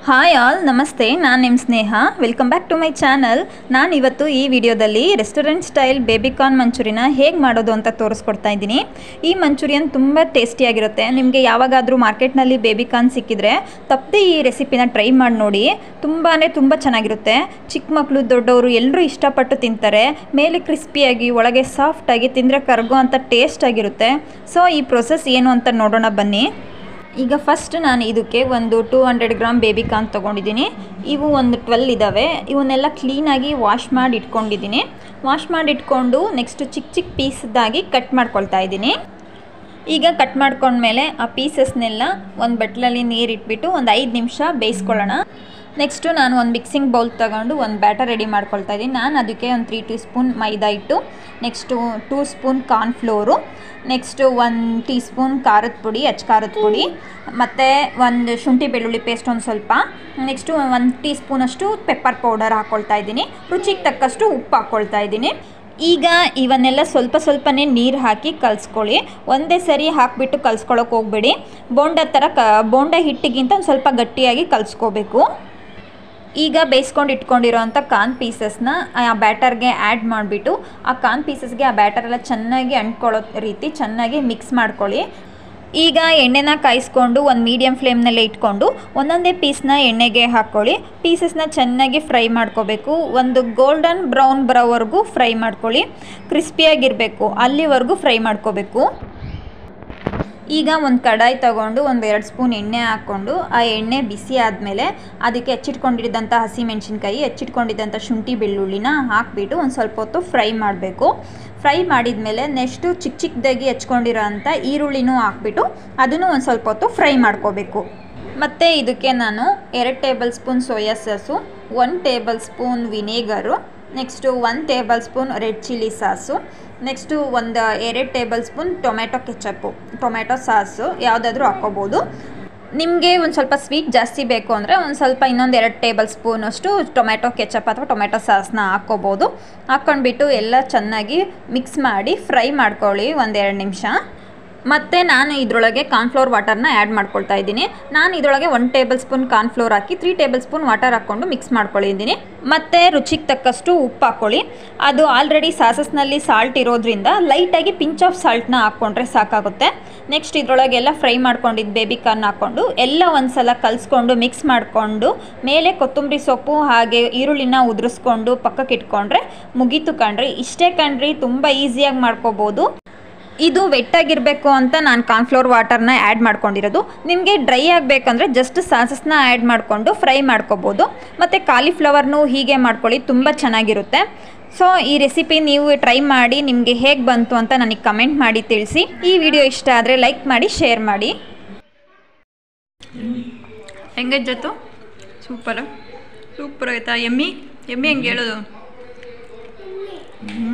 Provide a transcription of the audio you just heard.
hi all ನಮಸ್ತೆ ನಾನು ನಿಮ್ಮ Sneha welcome back to my channel ನಾನು ಇವತ್ತು ಈ ವಿಡಿಯೋದಲ್ಲಿ ರೆಸ್ಟೋರೆಂಟ್ ಸ್ಟೈಲ್ ಬೇಬಿಕಾರ್ನ್ ಮಂಚೂರಿನ ಹೇಗೆ ಮಾಡೋದು ಅಂತ ತೋರಿಸ್ಕೊಡ್ತಾ ಇದ್ದೀನಿ ಈ ಮಂಚೂರಿಯನ್ ತುಂಬ ಟೇಸ್ಟಿಯಾಗಿರುತ್ತೆ ನಿಮಗೆ ಯಾವಾಗಾದರೂ ಮಾರ್ಕೆಟ್ನಲ್ಲಿ ಬೇಬಿಕಾರ್ನ್ ಸಿಕ್ಕಿದ್ರೆ ತಪ್ಪದೆ ಈ ರೆಸಿಪಿನ ಟ್ರೈ ಮಾಡಿ ನೋಡಿ ತುಂಬಾ ತುಂಬ ಚೆನ್ನಾಗಿರುತ್ತೆ ಚಿಕ್ಕ ಮಕ್ಕಳು ದೊಡ್ಡವರು ಎಲ್ಲರೂ ಇಷ್ಟಪಟ್ಟು ತಿಂತಾರೆ ಮೇಲೆ ಕ್ರಿಸ್ಪಿಯಾಗಿ ಒಳಗೆ ಸಾಫ್ಟಾಗಿ ತಿಂದರೆ ಕರಗೋ ಅಂತ ಟೇಸ್ಟ್ ಆಗಿರುತ್ತೆ ಸೊ ಈ ಪ್ರೊಸೆಸ್ ಏನು ಅಂತ ನೋಡೋಣ ಬನ್ನಿ ಈಗ ಫಸ್ಟ್ ನಾನು ಇದಕ್ಕೆ ಒಂದು two hundred gram baby corn ತೊಗೊಂಡಿದ್ದೀನಿ ಇವು ಒಂದು ಟ್ವೆಲ್ ಇದ್ದಾವೆ ಇವನ್ನೆಲ್ಲ ಕ್ಲೀನಾಗಿ ವಾಶ್ ಮಾಡಿ ಇಟ್ಕೊಂಡಿದ್ದೀನಿ ವಾಶ್ ಮಾಡಿ ಇಟ್ಕೊಂಡು ನೆಕ್ಸ್ಟ್ ಚಿಕ್ಕ ಚಿಕ್ಕ ಪೀಸ್ದಾಗಿ ಕಟ್ ಮಾಡ್ಕೊಳ್ತಾ ಇದ್ದೀನಿ ಈಗ ಕಟ್ ಮಾಡ್ಕೊಂಡ್ಮೇಲೆ ಆ ಪೀಸಸ್ನೆಲ್ಲ ಒಂದು ಬಟ್ಲಲ್ಲಿ ನೀರು ಇಟ್ಬಿಟ್ಟು ಒಂದು ಐದು ನಿಮಿಷ ಬೇಯಿಸ್ಕೊಳ್ಳೋಣ ನೆಕ್ಸ್ಟು ನಾನು ಒಂದು ಮಿಕ್ಸಿಂಗ್ ಬೌಲ್ ತಗೊಂಡು ಒಂದು ಬ್ಯಾಟರ್ ರೆಡಿ ಮಾಡ್ಕೊಳ್ತಾ ಇದ್ದೀನಿ ನಾನು ಅದಕ್ಕೆ ಒಂದು ತ್ರೀ ಟೀ ಸ್ಪೂನ್ ಮೈದಾ ಹಿಟ್ಟು next two spoon cornflour next ಒಂದು ಟೀ ಸ್ಪೂನ್ ಖಾರದ ಪುಡಿ ಅಚ್ಚ ಖಾರದ ಪುಡಿ ಮತ್ತು ಒಂದು ಶುಂಠಿ ಬೆಳ್ಳುಳ್ಳಿ ಪೇಸ್ಟ್ ಒಂದು ಸ್ವಲ್ಪ ನೆಕ್ಸ್ಟು ಒಂದು ಟೀ ಸ್ಪೂನಷ್ಟು ಪೆಪ್ಪರ್ ಪೌಡರ್ ಹಾಕ್ಕೊಳ್ತಾ ಇದ್ದೀನಿ ರುಚಿಗೆ ತಕ್ಕಷ್ಟು ಉಪ್ಪು ಹಾಕ್ಕೊಳ್ತಾ ಇದ್ದೀನಿ ಈಗ ಇವನ್ನೆಲ್ಲ ಸ್ವಲ್ಪ ಸ್ವಲ್ಪನೇ ನೀರು ಹಾಕಿ ಕಲಿಸ್ಕೊಳ್ಳಿ ಒಂದೇ ಸರಿ ಹಾಕಿಬಿಟ್ಟು ಕಲಿಸ್ಕೊಳ್ಳೋಕೆ ಹೋಗ್ಬೇಡಿ ಬೋಂಡ ಥರ ಕ ಬೋಂಡ ಹಿಟ್ಟಿಗಿಂತ ಒಂದು ಸ್ವಲ್ಪ ಗಟ್ಟಿಯಾಗಿ ಕಲಿಸ್ಕೋಬೇಕು ಈಗ ಬೇಯಿಸ್ಕೊಂಡು ಇಟ್ಕೊಂಡಿರೋ ಅಂಥ ಕಾರ್ನ್ ಪೀಸಸ್ನ ಆ ಬ್ಯಾಟರ್ಗೆ ಆ್ಯಡ್ ಮಾಡಿಬಿಟ್ಟು ಆ ಕಾರ್ನ್ ಪೀಸಸ್ಗೆ ಆ ಬ್ಯಾಟರೆಲ್ಲ ಚೆನ್ನಾಗಿ ಅಂಟ್ಕೊಳ್ಳೋ ರೀತಿ ಚೆನ್ನಾಗಿ ಮಿಕ್ಸ್ ಮಾಡ್ಕೊಳ್ಳಿ ಈಗ ಎಣ್ಣೆನ ಕಾಯಿಸ್ಕೊಂಡು ಒಂದು ಮೀಡಿಯಮ್ ಫ್ಲೇಮ್ನಲ್ಲೇ ಇಟ್ಕೊಂಡು ಒಂದೊಂದೇ ಪೀಸ್ನ ಎಣ್ಣೆಗೆ ಹಾಕ್ಕೊಳ್ಳಿ ಪೀಸಸ್ನ ಚೆನ್ನಾಗಿ ಫ್ರೈ ಮಾಡ್ಕೋಬೇಕು ಒಂದು ಗೋಲ್ಡನ್ ಬ್ರೌನ್ ಬರೋವರೆಗೂ ಫ್ರೈ ಮಾಡ್ಕೊಳ್ಳಿ ಕ್ರಿಸ್ಪಿಯಾಗಿರಬೇಕು ಅಲ್ಲಿವರೆಗೂ ಫ್ರೈ ಮಾಡ್ಕೋಬೇಕು ಈಗ ಒಂದು ಕಡಾಯಿ ತಗೊಂಡು ಒಂದು ಎರಡು ಸ್ಪೂನ್ ಎಣ್ಣೆ ಹಾಕ್ಕೊಂಡು ಆ ಎಣ್ಣೆ ಬಿಸಿ ಆದಮೇಲೆ ಅದಕ್ಕೆ ಹೆಚ್ಚಿಟ್ಕೊಂಡಿದ್ದಂಥ ಹಸಿಮೆಣ್ಸಿನ್ಕಾಯಿ ಹೆಚ್ಚಿಟ್ಕೊಂಡಿದ್ದಂಥ ಶುಂಠಿ ಬೆಳ್ಳುಳ್ಳಿನ ಹಾಕಿಬಿಟ್ಟು ಒಂದು ಸ್ವಲ್ಪ ಹೊತ್ತು ಫ್ರೈ ಮಾಡಬೇಕು ಫ್ರೈ ಮಾಡಿದ ಮೇಲೆ ನೆಕ್ಸ್ಟು ಚಿಕ್ಕ ಚಿಕ್ಕದಾಗಿ ಹೆಚ್ಕೊಂಡಿರೋ ಅಂಥ ಈರುಳ್ಳಿನೂ ಹಾಕ್ಬಿಟ್ಟು ಅದನ್ನು ಒಂದು ಸ್ವಲ್ಪ ಹೊತ್ತು ಫ್ರೈ ಮಾಡ್ಕೋಬೇಕು ಮತ್ತು ಇದಕ್ಕೆ ನಾನು ಎರಡು tablespoon soya sauce one tablespoon vinegar next one tablespoon red chilli sauce next ಒಂದು ಎರಡು tablespoon tomato ketchup tomato sauce ಯಾವುದಾದ್ರೂ ಹಾಕ್ಕೋಬೋದು ನಿಮಗೆ ಒಂದು ಸ್ವಲ್ಪ ಸ್ವೀಟ್ ಜಾಸ್ತಿ ಬೇಕು ಅಂದರೆ ಒಂದು ಸ್ವಲ್ಪ ಇನ್ನೊಂದು ಎರಡು ಟೇಬಲ್ ಸ್ಪೂನಷ್ಟು ಟೊಮೆಟೊ ಕೆಚಪ್ ಅಥವಾ ಟೊಮೆಟೊ ಸಾಸ್ನ ಹಾಕ್ಕೋಬೋದು ಹಾಕ್ಕೊಂಡ್ಬಿಟ್ಟು ಎಲ್ಲ ಚೆನ್ನಾಗಿ ಮಿಕ್ಸ್ ಮಾಡಿ ಫ್ರೈ ಮಾಡ್ಕೊಳ್ಳಿ ಒಂದೆರಡು ನಿಮಿಷ ಮತ್ತು ನಾನು ಇದರೊಳಗೆ ಕಾರ್ನ್ಫ್ಲೋರ್ ವಾಟರ್ನ ಆ್ಯಡ್ ಮಾಡ್ಕೊಳ್ತಾ ಇದ್ದೀನಿ ನಾನು ಇದರೊಳಗೆ ಒನ್ ಟೇಬಲ್ ಸ್ಪೂನ್ ಕಾರ್ನ್ಫ್ಲೋರ್ ಹಾಕಿ ತ್ರೀ ಟೇಬಲ್ ಸ್ಪೂನ್ ವಾಟರ್ ಹಾಕ್ಕೊಂಡು ಮಿಕ್ಸ್ ಮಾಡ್ಕೊಂಡಿದ್ದೀನಿ ಮತ್ತು ರುಚಿಗೆ ತಕ್ಕಷ್ಟು ಉಪ್ಪು ಹಾಕ್ಕೊಳ್ಳಿ ಅದು ಆಲ್ರೆಡಿ ಸಾಸಸ್ನಲ್ಲಿ ಸಾಲ್ಟ್ ಇರೋದ್ರಿಂದ ಲೈಟಾಗಿ ಪಿಂಚ್ ಆಫ್ ಸಾಲ್ಟ್ನ ಹಾಕ್ಕೊಂಡ್ರೆ ಸಾಕಾಗುತ್ತೆ ನೆಕ್ಸ್ಟ್ ಇದರೊಳಗೆಲ್ಲ ಫ್ರೈ ಮಾಡ್ಕೊಂಡಿದ್ದು ಬೇಬಿ ಕಾರ್ನ್ ಹಾಕ್ಕೊಂಡು ಎಲ್ಲ ಒಂದು ಸಲ ಕಲಿಸ್ಕೊಂಡು ಮಿಕ್ಸ್ ಮಾಡಿಕೊಂಡು ಮೇಲೆ ಕೊತ್ತಂಬರಿ ಸೊಪ್ಪು ಹಾಗೆ ಈರುಳ್ಳಿನ ಉದುರಿಸ್ಕೊಂಡು ಪಕ್ಕಕ್ಕೆ ಇಟ್ಕೊಂಡ್ರೆ ಮುಗೀತು ಕಣ್ರಿ ಇಷ್ಟೇ ಕಣ್ರಿ ತುಂಬ ಈಸಿಯಾಗಿ ಮಾಡ್ಕೋಬೋದು ಇದು ವೆಟ್ಟಾಗಿರಬೇಕು ಅಂತ ನಾನು ಕಾರ್ನ್ಫ್ಲೋರ್ ವಾಟರ್ನ ಆ್ಯಡ್ ಮಾಡ್ಕೊಂಡಿರೋದು ನಿಮಗೆ ಡ್ರೈ ಆಗಬೇಕಂದ್ರೆ ಜಸ್ಟ್ ಸಾಸಸ್ನ ಆ್ಯಡ್ ಮಾಡಿಕೊಂಡು ಫ್ರೈ ಮಾಡ್ಕೋಬೋದು ಮತ್ತು ಕಾಲಿಫ್ಲವರ್ನು ಹೀಗೆ ಮಾಡ್ಕೊಳ್ಳಿ ತುಂಬ ಚೆನ್ನಾಗಿರುತ್ತೆ ಸೊ ಈ ರೆಸಿಪಿ ನೀವು ಟ್ರೈ ಮಾಡಿ ನಿಮಗೆ ಹೇಗೆ ಬಂತು ಅಂತ ನನಗೆ ಕಮೆಂಟ್ ಮಾಡಿ ತಿಳಿಸಿ ಈ ವಿಡಿಯೋ ಇಷ್ಟ ಆದರೆ ಲೈಕ್ ಮಾಡಿ ಶೇರ್ ಮಾಡಿ ಹೆಂಗಜ್ಜತ್ತು ಸೂಪರ್ ಸೂಪರ್ ಆಯ್ತಾ ಎಮ್ಮಿ ಎಮ್ಮಿ ಹೆಂಗೆ ಹೇಳೋದು